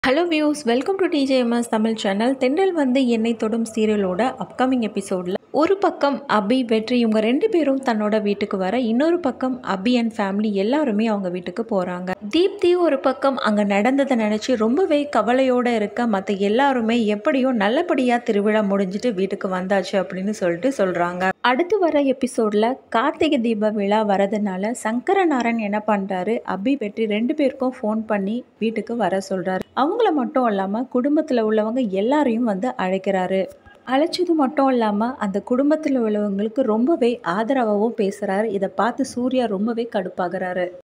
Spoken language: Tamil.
hello views welcome to DJMS Tamil channel தென்றல் வந்து என்னை தொடும் சீரியலோட அப்கமிங் எபிசோடில் ஒரு பக்கம் அபி வெற்றி இவங்க ரெண்டு பேரும் தன்னோட வீட்டுக்கு வர இன்னொரு பக்கம் அபி அண்ட் ஃபேமிலி எல்லாருமே அவங்க வீட்டுக்கு போகிறாங்க தீப்தி ஒரு பக்கம் அங்கே நடந்ததை நினச்சி ரொம்பவே கவலையோடு இருக்க மற்ற எல்லாருமே எப்படியோ நல்லபடியாக திருவிழா முடிஞ்சிட்டு வீட்டுக்கு வந்தாச்சு அப்படின்னு சொல்லிட்டு சொல்கிறாங்க அடுத்து வர எபிசோடில் கார்த்திகை தீப விழா வரதுனால சங்கரநாராயண் என்ன பண்ணுறாரு அபி வெற்றி ரெண்டு பேருக்கும் ஃபோன் பண்ணி வீட்டுக்கு வர சொல்கிறாரு அவங்கள மட்டும் இல்லாமல் குடும்பத்தில் உள்ளவங்க எல்லாரையும் வந்து அழைக்கிறாரு அழைச்சது மட்டும் இல்லாமல் அந்த குடும்பத்தில் உள்ளவங்களுக்கு ரொம்பவே ஆதரவாகவும் பேசுகிறாரு இதை பார்த்து சூர்யா ரொம்பவே கடுப்பாகிறாரு